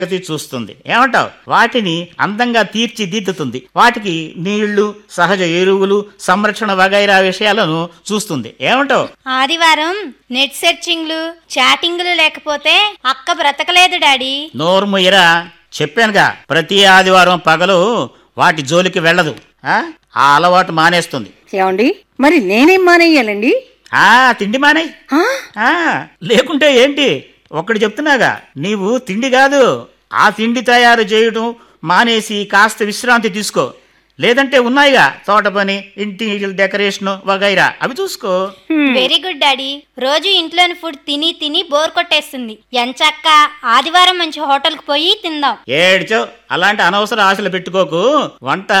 ప్రకృతి చూస్తుంది ఏమంటావు వాటిని అందంగా తీర్చిదిద్దుతుంది వాటికి నీళ్లు సహజ ఎరువులు సంరక్షణ వగైరా విషయాలను చూస్తుంది ఏమంటావు ఆదివారం నెట్ సెర్చింగ్లు చాటింగ్లు లేకపోతే అక్క బ్రతకలేదు డాడీ నోర్ముయ్యరా చెప్పానుగా ప్రతి ఆదివారం పగలు వాటి జోలికి వెళ్ళదు ఆ ఆ అలవాటు మానేస్తుంది ఏమండి మరి నేనేం మానేయాలండి ఆ తిండి మానే ఆ? ఆ లేకుంటే ఏంటి ఒక్కడు చెప్తున్నాగా నీవు తిండి కాదు ఆ తిండి తయారు చేయడం మానేసి కాస్త విశ్రాంతి తీసుకో లేదంటే ఉన్నాయిగా తోట పని ఇంటి డెకరేషన్ వగైరా అవి చూసుకో వెరీ గుడ్ డాడీ రోజు ఇంట్లోని ఫుడ్ తిని తిని బోర్ కొట్టేస్తుంది ఎంచక్క ఆదివారం మంచి హోటల్కి పోయి తిందాం ఏడ్చో అలాంటి అనవసర ఆశలు పెట్టుకోకు వంట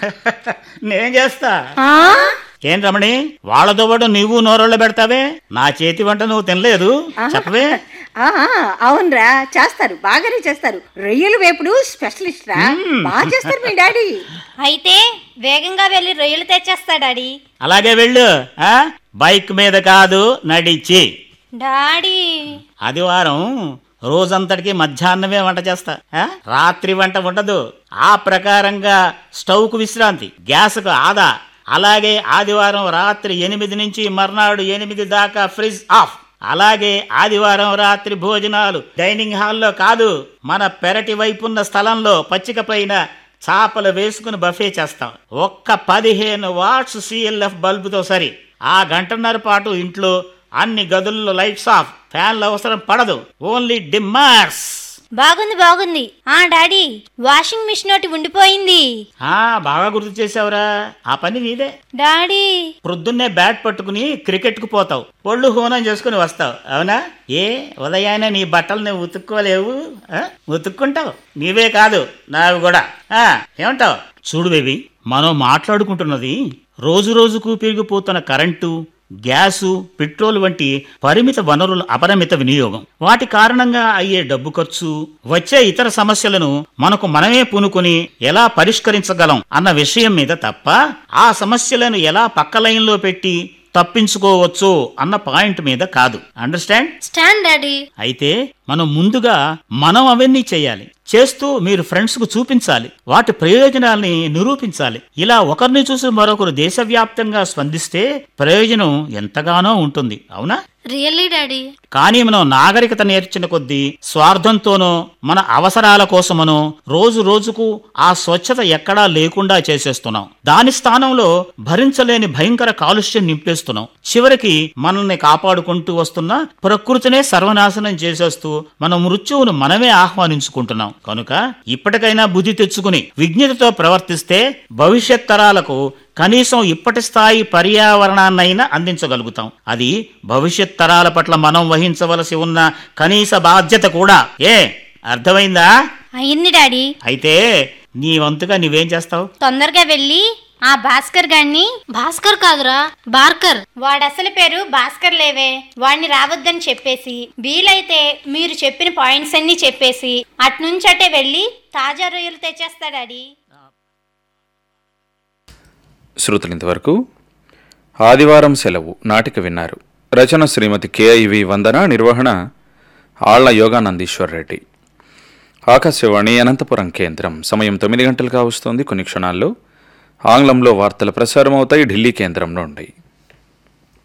నేను చేస్తా ఆ? ఏం రమణి వాళ్ళతో పాటు నువ్వు నోరోళ్ళు పెడతావే నా చేతి వంట నువ్వు తినలేదు చెప్పవే ఆ, ఆ, అవునరా చేస్తారు బాగానే చేస్తారు రొయ్యలు వేపుడు స్పెషలిస్ట్ రా బాగా చేస్తారు మీ డాడీ అయితే వేగంగా వెళ్ళి రొయ్యలు తెచ్చేస్తా డాడీ అలాగే వెళ్ళు ఆ బైక్ మీద కాదు నడిచి డాడీ ఆదివారం రోజంతటికి మధ్యాహ్నమే వంట చేస్తా ఆ? రాత్రి వంట ఉండదు ఆ ప్రకారంగా స్టవ్కు విశ్రాంతి గ్యాస్కు ఆదా అలాగే ఆదివారం రాత్రి ఎనిమిది నుంచి మర్నాడు ఎనిమిది దాకా ఫ్రిడ్జ్ ఆఫ్ అలాగే ఆదివారం రాత్రి భోజనాలు డైనింగ్ హాల్లో కాదు మన పెరటి వైపున్న స్థలంలో పచ్చిక పైన చాపలు వేసుకుని బఫే చేస్తాం ఒక్క పదిహేను వాట్స్ సిఎల్ఎఫ్ బల్బుతో సరి ఆ గంటన్నర పాటు ఇంట్లో అన్ని గదుల్లో లైట్స్ ఆఫ్ ఫ్యాన్లు అవసరం పడదు ఓన్లీ డిమ్మర్స్ బాగుంది బాగుంది ఆ డాడీ వాషింగ్ మిషన్ ఒకటి ఉండిపోయింది ఆ బాగా గుర్తు చేసావురా ఆ పని నీదే డాడీ ప్రొద్దున్నే బ్యాట్ పట్టుకుని క్రికెట్కు పోతావు ఒళ్ళు హోనం చేసుకుని వస్తావు అవునా ఏ ఉదయాన్నే నీ బట్టలు నువ్వు ఉతుక్కోలేవు ఆ? ఉతుక్కుంటావు నీవే కాదు నావి కూడా ఆ ఏమంటావు చూడు బేబీ మనం మాట్లాడుకుంటున్నది రోజు రోజుకు పెరిగిపోతున్న కరెంటు గ్యాసు పెట్రోల్ వంటి పరిమిత వనరుల అపరిమిత వినియోగం వాటి కారణంగా అయ్యే డబ్బు ఖర్చు వచ్చే ఇతర సమస్యలను మనకు మనమే పూనుకొని ఎలా పరిష్కరించగలం అన్న విషయం మీద తప్ప ఆ సమస్యలను ఎలా పక్క లైన్లో పెట్టి తప్పించుకోవచ్చు అన్న పాయింట్ మీద కాదు అండర్స్టాండ్ స్టాండ్ డాడీ అయితే మనం ముందుగా మనం అవన్నీ చేయాలి చేస్తూ మీరు ఫ్రెండ్స్ కు చూపించాలి వాటి ప్రయోజనాల్ని నిరూపించాలి ఇలా ఒకరిని చూసి మరొకరు దేశవ్యాప్తంగా స్పందిస్తే ప్రయోజనం ఎంతగానో ఉంటుంది అవునా రియల్లీ డాడీ కానీ మనం నాగరికత నేర్చిన కొద్దీ స్వార్థంతోనో మన అవసరాల కోసమనో రోజు రోజుకు ఆ స్వచ్ఛత ఎక్కడా లేకుండా చేసేస్తున్నాం దాని స్థానంలో భరించలేని భయంకర కాలుష్యం నింపేస్తున్నాం చివరికి మనల్ని కాపాడుకుంటూ వస్తున్న ప్రకృతినే సర్వనాశనం చేసేస్తూ మన మృత్యువును మనమే ఆహ్వానించుకుంటున్నాం కనుక ఇప్పటికైనా బుద్ధి తెచ్చుకుని విజ్ఞతతో ప్రవర్తిస్తే భవిష్యత్ తరాలకు కనీసం ఇప్పటి స్థాయి పర్యావరణాన్నైనా అందించగలుగుతాం అది భవిష్యత్ తరాల పట్ల మనం వహించవలసి ఉన్న కనీస బాధ్యత కూడా ఏ అర్థమైందా అయింది డాడీ అయితే నీ వంతుగా నువ్వేం చేస్తావు తొందరగా వెళ్ళి ఆ భాస్కర్ గాన్ని భాస్కర్ కాదురా బార్కర్ వాడు అసలు పేరు భాస్కర్ లేవే వాడిని రావద్దని చెప్పేసి వీలైతే మీరు చెప్పిన పాయింట్స్ అన్ని చెప్పేసి అట్నుంచటే వెళ్ళి తాజా రొయ్యలు తెచ్చేస్తా డాడీ శ్రోతలు ఇంతవరకు ఆదివారం సెలవు నాటిక విన్నారు రచన శ్రీమతి కేఐవి వందన నిర్వహణ ఆళ్ల యోగానందీశ్వర్ రెడ్డి ఆకాశవాణి అనంతపురం కేంద్రం సమయం తొమ్మిది గంటలుగా వస్తోంది కొన్ని క్షణాల్లో ఆంగ్లంలో వార్తలు ప్రసారం అవుతాయి ఢిల్లీ కేంద్రం నుండి